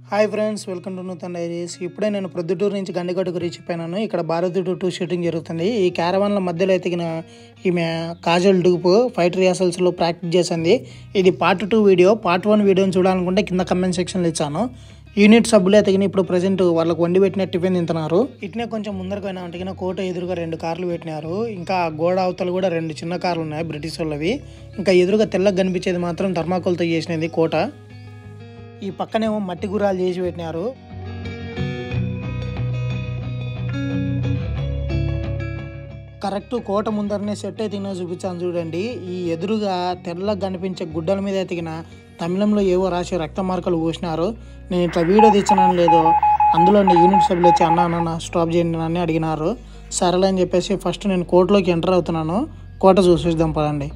hi friends welcome to Nutan diaries ఇప్పుడే నేను ప్రొద్దుటూరు నుంచి గండిగట్టుకు రీచ్ అయిపోయినాను ఇక్కడ భారతుడు టూ షూటింగ్ జరుగుతుంది ఈ క్యారవాన్ల మధ్యలో ఎతికిన ఈమె కాజల్ డూపు ఫైట్ రిహార్సల్స్లో ప్రాక్టీస్ చేసింది ఇది part two video part one వీడియోని చూడాలనుకుంటే కింద కమెంట్ సెక్షన్లో ఇచ్చాను యూనిట్ సభ్యులు ఎతికిన ఇప్పుడు ప్రజెంట్ వాళ్ళకి వండి పెట్టిన టిఫిన్ తింటున్నారు ఇట్నే కొంచెం ముందరకు పోయినా అంటే కోట ఎదురుగా రెండు కార్లు పెట్టినారు ఇంకా ఆ గోడ అవతల కూడా రెండు చిన్న కార్లు ఉన్నాయి బ్రిటిష్ వాళ్ళవి ఇంకా ఎదురుగా తెల్లగా కనిపించేది మాత్రం ధర్మాకోల్తో చేసినది కోట ఈ పక్కనేమో మట్టి గుర్రాలు చేసి పెట్టినారు కరెక్ట్ కోట ముందరనే సెట్ ఎతికినా చూపించాను చూడండి ఈ ఎదురుగా తెల్లగా కనిపించే గుడ్డల మీద ఎతికిన తమిళంలో ఏవో రాసి రక్త మార్కలు పోసినారు నేను ఇట్లా వీడియో తెచ్చినాను లేదో అందులో యూనిట్ సభ్యులు వచ్చి అన్న అన్న స్టాప్ చేయండి అని అడిగినారు సరేలే అని చెప్పేసి ఫస్ట్ నేను కోర్టులోకి ఎంటర్ అవుతున్నాను కోట చూసిద్దాం పదండి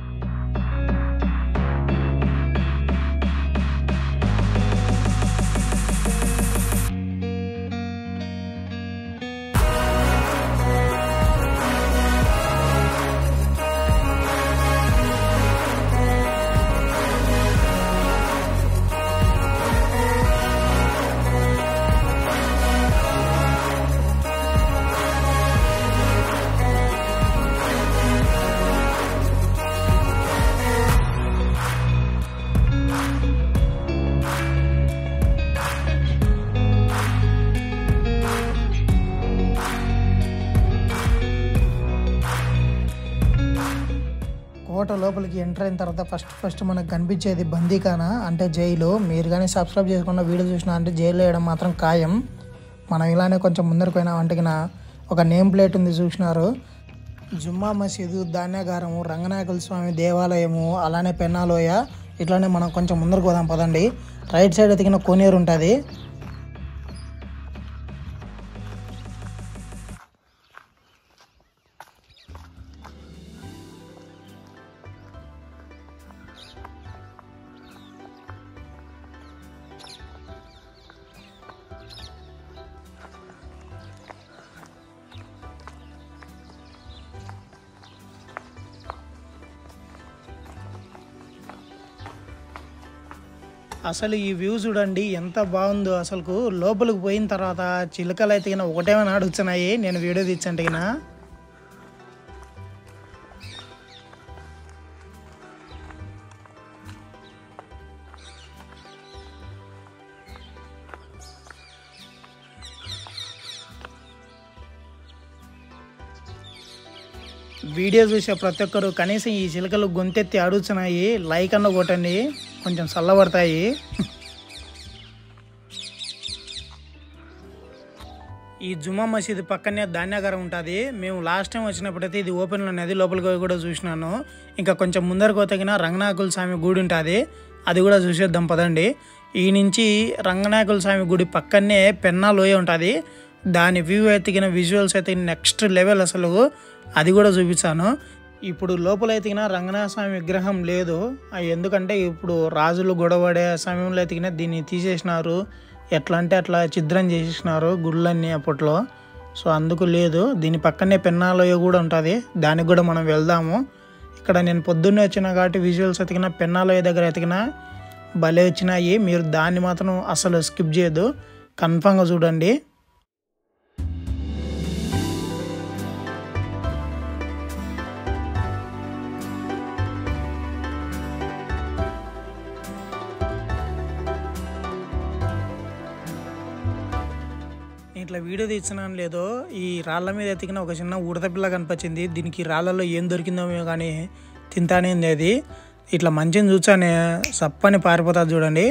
కోట లోపలికి ఎంటర్ అయిన తర్వాత ఫస్ట్ ఫస్ట్ మనకు కనిపించేది బందీఖానా అంటే జైలు మీరు కానీ సబ్స్క్రైబ్ చేసుకున్న వీడియో చూసినా అంటే జైల్లో వేయడం మాత్రం ఖాయం మనం ఇలానే కొంచెం ముందరకు పోయినా వంటికిన ఒక నేమ్ ప్లేట్ ఉంది చూసినారు జుమ్మా మసీదు ధాన్యాగారము రంగనాయకుల స్వామి దేవాలయము అలానే పెన్నాలోయ ఇట్లానే మనం కొంచెం ముందరకు పోదాం పదండి రైట్ సైడ్ ఎతికిన కోనేరు ఉంటుంది అసలు ఈ వ్యూ చూడండి ఎంత బాగుందో అసలు లోపలికి పోయిన తర్వాత చిలుకలు అయితే గిన ఒకటేమైనా అడుగుతున్నాయి నేను వీడియో తీర్చంటే గిన వీడియో చూసే ప్రతి ఒక్కరు కనీసం ఈ చిలుకలు గొంతెత్తి అడుగుతున్నాయి లైక్ అన్న కొట్టండి కొంచెం చల్లబడతాయి ఈ జుమా మసీదు పక్కనే ధాన్యాగారం ఉంటుంది మేము లాస్ట్ టైం వచ్చినప్పుడైతే ఇది ఓపెన్లో ఉన్నది లోపలికి పోయి కూడా చూసినాను ఇంకా కొంచెం ముందరకు తగిన రంగనాయకుల స్వామి గుడి ఉంటుంది అది కూడా చూసేద్దాం పదండి ఈ నుంచి రంగనాయకుల స్వామి గుడి పక్కనే పెన్నా లోయ ఉంటుంది దాని వ్యూ ఎత్తికిన విజువల్స్ అయితే నెక్స్ట్ లెవెల్ అసలు అది కూడా చూపించాను ఇప్పుడు లోపల ఎతికిన రంగనాథ స్వామి విగ్రహం లేదు అది ఎందుకంటే ఇప్పుడు రాజులు గొడవడే సమయంలో ఎతికిన దీన్ని తీసేసినారు ఎట్లా అంటే అట్లా ఛిద్రం చేసేసినారు గుళ్ళన్నీ అప్పట్లో సో అందుకు లేదు దీని పక్కనే పెన్నాలోయ కూడా ఉంటుంది దానికి కూడా మనం వెళ్దాము ఇక్కడ నేను పొద్దున్నే వచ్చిన కాబట్టి విజువల్స్ ఎతికిన పెన్నాలోయ దగ్గర ఎతికిన భలే వచ్చినాయి మీరు దాన్ని మాత్రం అసలు స్కిప్ చేయొద్దు కన్ఫామ్గా చూడండి నేను ఇట్లా వీడియో తీస్తున్నాను లేదో ఈ రాళ్ళ మీద ఎతికిన ఒక చిన్న ఉడత పిల్ల కనిపించింది దీనికి రాళ్ళలో ఏం దొరికిందో కానీ తింటానే ఉంది అది ఇట్లా మంచిని చూచానే సప్పని పారిపోతుంది చూడండి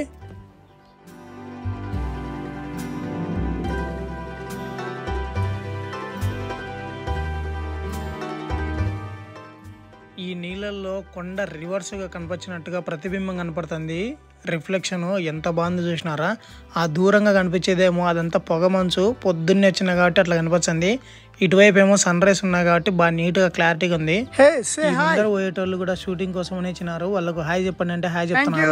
ఈ నీళ్ళల్లో కొండ రివర్స్గా కనిపించినట్టుగా ప్రతిబింబం కనపడుతుంది రిఫ్లెక్షన్ ఎంత బాగుంది చూసినారా ఆ దూరంగా కనిపించేదేమో అదంతా పొగ మంచు పొద్దున్నే వచ్చిన కాబట్టి అట్లా కనిపించింది ఇటువైపు ఏమో సన్ రైస్ ఉన్నాయి కాబట్టి బాగా నీట్గా క్లారిటీగా ఉంది ఈ ముందర పోయేటోళ్ళు కూడా షూటింగ్ కోసం ఇచ్చినారు వాళ్ళకు హాయ్ చెప్పండి అంటే హాయ్ చెప్తున్నారు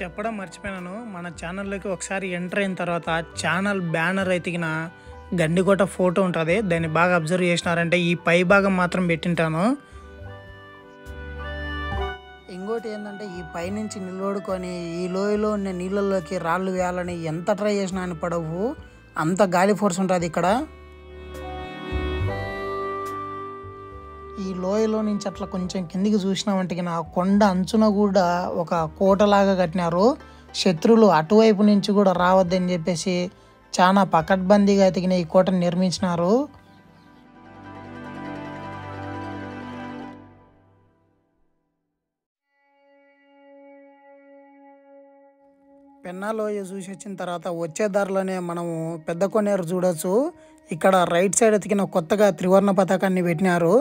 చెప్పడం మర్చిపోయినాను మన ఛానల్లోకి ఒకసారి ఎంటర్ అయిన తర్వాత ఛానల్ బ్యానర్ ఎతికిన గండికోట ఫోటో ఉంటుంది దాన్ని బాగా అబ్జర్వ్ చేసినారంటే ఈ పై భాగం మాత్రం పెట్టింటాను ఇంకోటి ఏంటంటే ఈ పైనుంచి నిలబడుకొని ఈ లోయలో ఉన్న నీళ్ళలోకి రాళ్ళు వేయాలని ఎంత ట్రై చేసినా అని పడవు అంత గాలి ఫోర్స్ ఉంటుంది ఇక్కడ ఈ లోయలో నుంచి అట్లా కొంచెం కిందికి చూసినామంటే నా కొండ అంచున కూడా ఒక కోటలాగా కట్టినారు శత్రువులు అటువైపు నుంచి కూడా రావద్దని చెప్పేసి చాలా పకడ్బందీగా ఎతికిన ఈ కోటను నిర్మించినారు పెన్నా లోయ చూసి వచ్చిన తర్వాత వచ్చే దారిలోనే మనము పెద్ద కొన్నేరు చూడొచ్చు ఇక్కడ రైట్ సైడ్ ఎతికిన కొత్తగా త్రివర్ణ పతాకాన్ని పెట్టినారు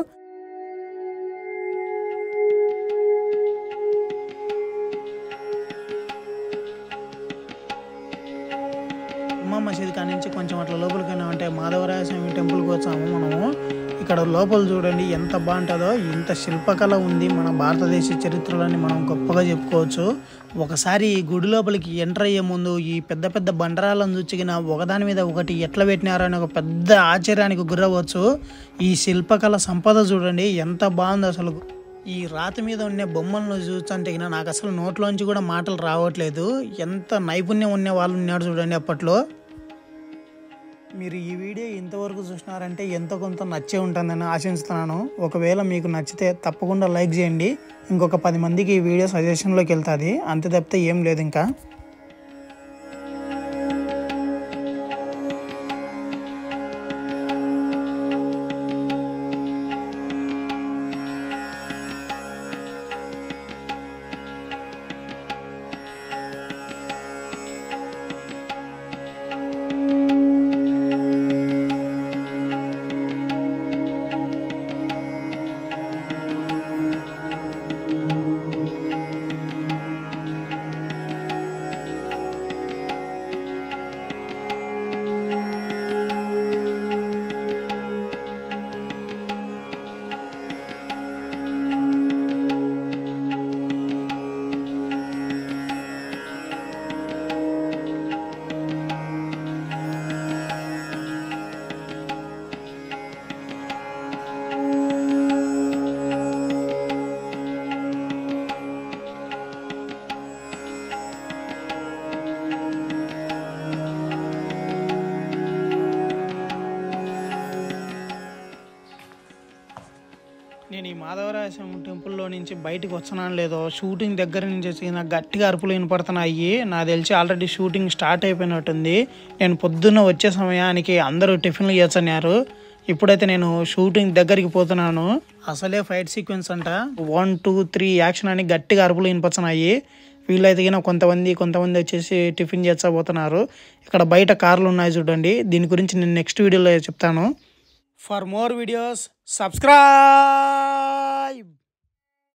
ఉమ్మా మసీద్ కాడి నుంచి కొంచెం అట్లా లోపలికైనా అంటే మాధవరాయ స్వామి టెంపుల్కి వచ్చాము మనము ఇక్కడ లోపల చూడండి ఎంత బాగుంటుందో ఇంత శిల్పకళ ఉంది మన భారతదేశ చరిత్రలోని మనం గొప్పగా చెప్పుకోవచ్చు ఒకసారి ఈ గుడి లోపలికి ఎంటర్ అయ్యే ముందు ఈ పెద్ద పెద్ద బండరాలను చూచిగిన ఒకదాని మీద ఒకటి ఎట్లా పెట్టినారో అని ఒక పెద్ద ఆశ్చర్యానికి గురవచ్చు ఈ శిల్పకళ సంపద చూడండి ఎంత బాగుంది అసలు ఈ రాతి మీద ఉన్న బొమ్మలను చూస్తుంటే గిన నాకు అసలు నోట్లోంచి కూడా మాటలు రావట్లేదు ఎంత నైపుణ్యం ఉన్న వాళ్ళు ఉన్నారు చూడండి అప్పట్లో మీరు ఈ వీడియో ఇంతవరకు చూసినారంటే ఎంతో కొంత నచ్చే ఉంటుందని ఆశిస్తున్నాను ఒకవేళ మీకు నచ్చితే తప్పకుండా లైక్ చేయండి ఇంకొక పది మందికి ఈ వీడియో సజెషన్లోకి వెళ్తుంది అంతే తప్పితే ఏం లేదు ఇంకా నేను ఈ మాధవరాజస్వామి టెంపుల్లో నుంచి బయటకు వస్తున్నాను లేదో షూటింగ్ దగ్గర నుంచి వచ్చిన గట్టిగా అరుపులు వినపడుతున్నాయి నాకు తెలిసి ఆల్రెడీ షూటింగ్ స్టార్ట్ అయిపోయినట్టుంది నేను పొద్దున్న వచ్చే సమయానికి అందరూ టిఫిన్లు చేస్తున్నారు ఇప్పుడైతే నేను షూటింగ్ దగ్గరికి పోతున్నాను అసలే ఫైట్ సీక్వెన్స్ అంట వన్ టూ త్రీ యాక్షన్ అని గట్టిగా అరుపులు వినిపించినాయి వీళ్ళైతే గిన కొంతమంది కొంతమంది వచ్చేసి టిఫిన్ చేస్తపోతున్నారు ఇక్కడ బయట కార్లు ఉన్నాయి చూడండి దీని గురించి నేను నెక్స్ట్ వీడియోలో చెప్తాను ఫర్ మోర్ వీడియోస్ సబ్స్క్రైబ్